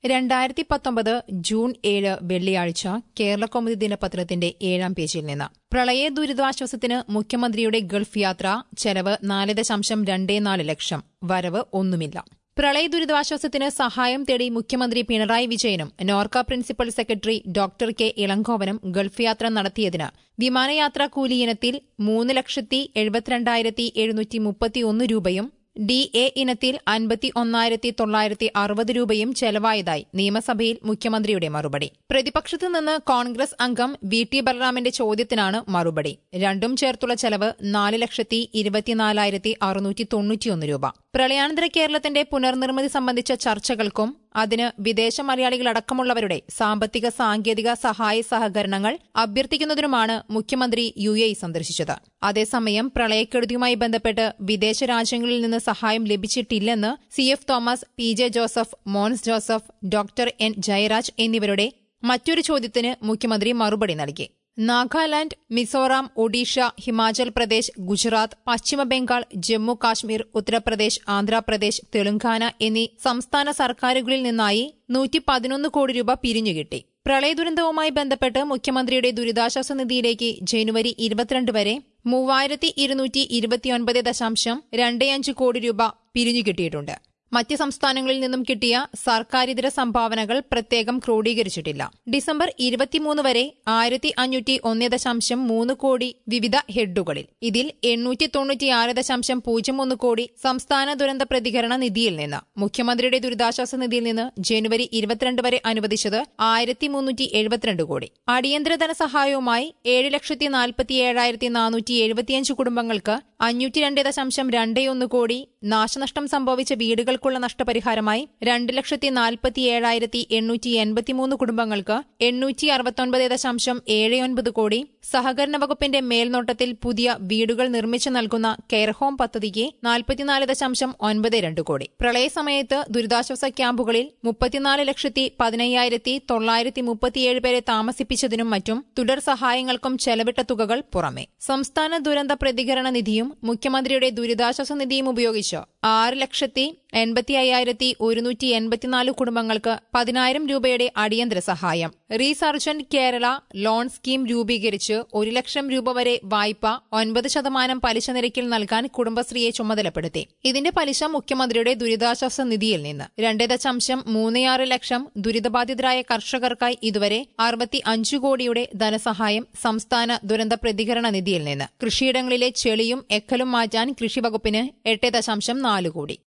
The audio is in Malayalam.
രണ്ടായിരത്തി പത്തൊമ്പത് ജൂൺ ഏഴ് വെള്ളിയാഴ്ച കേരളകൗമുദി ദിനപത്രത്തിന്റെ ഏഴാം പേജിൽ നിന്ന് പ്രളയ ദുരിതാശ്വാസത്തിന് മുഖ്യമന്ത്രിയുടെ ഗൾഫ് യാത്ര ചെലവ് നാല് ദശാംശം രണ്ടേ നാല് ലക്ഷം വരവ് ഒന്നുമില്ല പ്രളയ ദുരിതാശ്വാസത്തിന് സഹായം തേടി മുഖ്യമന്ത്രി പിണറായി വിജയനും NORKA principal secretary doctor K ഇളങ്കോവനും ഗൾഫ് യാത്ര നടത്തിയതിന് വിമാനയാത്രാ കൂലി ഇനത്തിൽ മൂന്ന് ലക്ഷത്തി എഴുപത്തിരണ്ടായിരത്തി എഴുന്നൂറ്റി മുപ്പത്തിയൊന്ന് രൂപയും ഡി എ ഇനത്തിൽ അൻപത്തി ഒന്നായിരത്തി തൊള്ളായിരത്തി അറുപത് രൂപയും ചെലവായതായി നിയമസഭയിൽ മുഖ്യമന്ത്രിയുടെ മറുപടി പ്രതിപക്ഷത്തു നിന്ന് കോൺഗ്രസ് അംഗം വി ടി ബലറാമിന്റെ ചോദ്യത്തിനാണ് മറുപടി രണ്ടും ചേർത്തുള്ള ചെലവ് നാല് ലക്ഷത്തി ഇരുപത്തിനാലായിരത്തി അറുന്നൂറ്റി തൊണ്ണൂറ്റിയൊന്ന് രൂപ പ്രളയാനന്തര കേരളത്തിന്റെ പുനർനിർമ്മിതി സംബന്ധിച്ച ചർച്ചകൾക്കും അതിന് വിദേശ മലയാളികളടക്കമുള്ളവരുടെ സാമ്പത്തിക സാങ്കേതിക സഹായ സഹകരണങ്ങൾ അഭ്യർത്ഥിക്കുന്നതിനുമാണ് മുഖ്യമന്ത്രി യു എ സന്ദർശിച്ചത് അതേസമയം പ്രളയക്കെടുതിയുമായി ബന്ധപ്പെട്ട് വിദേശ രാജ്യങ്ങളിൽ നിന്ന് സഹായം ലഭിച്ചിട്ടില്ലെന്ന് C F Thomas P J Joseph Mons Joseph doctor N Jayaraj എന്നിവരുടെ മറ്റൊരു ചോദ്യത്തിന് മുഖ്യമന്ത്രി മറുപടി നൽകി നാഗാലാന്റ് മിസോറാം ഒഡീഷ ഹിമാചൽ പ്രദേശ് ഗുജറാത്ത് പശ്ചിമബംഗാൾ ജമ്മു കാശ്മീർ ഉത്തർപ്രദേശ് ആന്ധ്രാപ്രദേശ് തെലങ്കാന എന്നീ സംസ്ഥാന സർക്കാരുകളിൽ നിന്നായി നൂറ്റി പതിനൊന്ന് കോടി രൂപ പിരിഞ്ഞുകിട്ടി പ്രളയദുരന്തവുമായി ബന്ധപ്പെട്ട് മുഖ്യമന്ത്രിയുടെ ദുരിതാശ്വാസ നിധിയിലേക്ക് ജനുവരി ഇരുപത്തിരണ്ട് വരെ മൂവായിരത്തി ഇരുന്നൂറ്റി ഇരുപത്തിയൊൻപത് ദശാംശം രണ്ട് അഞ്ച് കോടി രൂപ പിരിഞ്ഞുകിട്ടിയിട്ടുണ്ട് മറ്റ് സംസ്ഥാനങ്ങളിൽ നിന്നും കിട്ടിയ സർക്കാരിതര സംഭാവനകൾ പ്രത്യേകം ക്രോഡീകരിച്ചിട്ടില്ല ഡിസംബർ ഇരുപത്തിമൂന്ന് വരെ ആയിരത്തി അഞ്ഞൂറ്റി ഒന്ന് ദശാംശം മൂന്ന് കോടി വിവിധ ഹെഡുകളിൽ ഇതിൽ എണ്ണൂറ്റി തൊണ്ണൂറ്റിയാറ് ദശാംശം പൂജ്യം ഒന്ന് കോടി സംസ്ഥാന ദുരന്ത പ്രതികരണ നിധിയിൽ നിന്ന് മുഖ്യമന്ത്രിയുടെ ദുരിതാശ്വാസ നിധിയിൽ നിന്ന് ജനുവരി ഇരുപത്തിരണ്ട് വരെ അനുവദിച്ചത് ആയിരത്തി മുന്നൂറ്റി എഴുപത്തിരണ്ട് കോടി അടിയന്തര ധനസഹായവുമായി ഏഴ് ലക്ഷത്തി നാൽപ്പത്തി ഏഴായിരത്തി നാനൂറ്റി എഴുപത്തിയഞ്ച് കുടുംബങ്ങൾക്ക് അഞ്ഞൂറ്റി രണ്ട് ദശാംശം രണ്ട് ഒന്ന് കോടി നാശനഷ്ടം സംഭവിച്ച വീടുകൾക്കുള്ള നഷ്ടപരിഹാരമായി രണ്ട് ലക്ഷത്തി നാൽപ്പത്തി ഏഴായിരത്തി എണ്ണൂറ്റി എൺപത്തിമൂന്ന് കുടുംബങ്ങൾക്ക് എണ്ണൂറ്റി അറുപത്തൊൻപത് ദശാംശം ഏഴ് ഒൻപത് കോടി സഹകരണ വകുപ്പിന്റെ മേൽനോട്ടത്തിൽ പുതിയ വീടുകൾ നിർമ്മിച്ചു നൽകുന്ന കെയർ ഹോം പദ്ധതിക്ക് നാൽപ്പത്തിനാല് ദശാംശം ഒൻപത് രണ്ട് കോടി പ്രളയസമയത്ത് ദുരിതാശ്വാസ ക്യാമ്പുകളിൽ മുപ്പത്തിനാല് ലക്ഷത്തി പതിനയ്യായിരത്തി തൊള്ളായിരത്തി മുപ്പത്തിയേഴ് പേരെ താമസിപ്പിച്ചതിനും മറ്റും തുടർ സഹായങ്ങൾക്കും ചെലവിട്ട തുകകൾ പുറമെ സംസ്ഥാന ദുരന്ത പ്രതികരണ നിധിയും മുഖ്യമന്ത്രിയുടെ ദുരിതാശ്വാസ നിധിയും ഉപയോഗിച്ച് ആറ് ലക്ഷത്തി എൺപത്തി അയ്യായിരത്തി ഒരുന്നൂറ്റി എൺപത്തിനാല് കുടുംബങ്ങൾക്ക് പതിനായിരം രൂപയുടെ അടിയന്തര സഹായം റീസർജന്റ് കേരള ലോൺ സ്കീം രൂപീകരിച്ച് ഒരു ലക്ഷം രൂപ വരെ വായ്പ ഒൻപത് ശതമാനം പലിശ നിരക്കിൽ നൽകാൻ കുടുംബശ്രീയെ ചുമതലപ്പെടുത്തി ഇതിന്റെ പലിശ മുഖ്യമന്ത്രിയുടെ ദുരിതാശ്വാസ നിധിയിൽ നിന്ന് രണ്ട് ദശാംശം മൂന്നയാറ് ലക്ഷം ദുരിതബാധിതരായ കർഷകർക്കായി ഇതുവരെ അറുപത്തി അഞ്ചു കോടിയുടെ ധനസഹായം സംസ്ഥാന ദുരന്ത പ്രതികരണ നിധിയിൽ നിന്ന് കൃഷിയിടങ്ങളിലെ ചെളിയും എക്കലും മാറ്റാൻ കൃഷിവകുപ്പിന് എട്ട് ദശാംശം നാല് കോടി